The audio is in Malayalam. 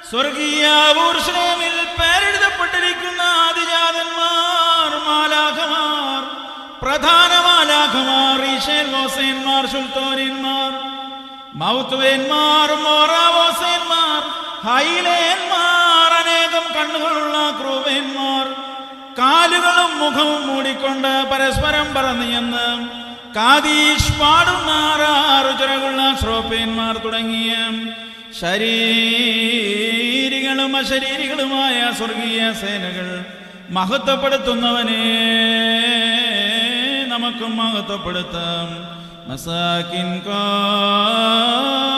സ്വർഗീയ ഊർഷണമിൽ പേരെഴുതപ്പെട്ടിരിക്കുന്ന ആദിജാതന്മാർ മാലാഖമാർ പ്രധാന മാലാഖമാർ ഈശേൽ ഹോസേന്മാർ സുൽത്തോനിന്മാർ മൗത്തുവേന്മാർ മോറാവോസേന്മാർ ഹൈലേന്മാർ അനേകം കണ്ണുകളുള്ള ക്രൂവേന്മാർ കാലുകളും മുഖവും മൂടിക്കൊണ്ട് പരസ്പരം പറന്നിയെന്ന് കാതീഷ് പാടുന്ന ആറാറ് ചിറകുള്ള ശ്രോപ്പേന്മാർ തുടങ്ങിയ ശരീരികളും അശരീരികളുമായ സ്വർഗീയ സേനകൾ മഹത്വപ്പെടുത്തുന്നവനെ നമുക്കും മഹത്വപ്പെടുത്താം മസാക്കിൻ കാ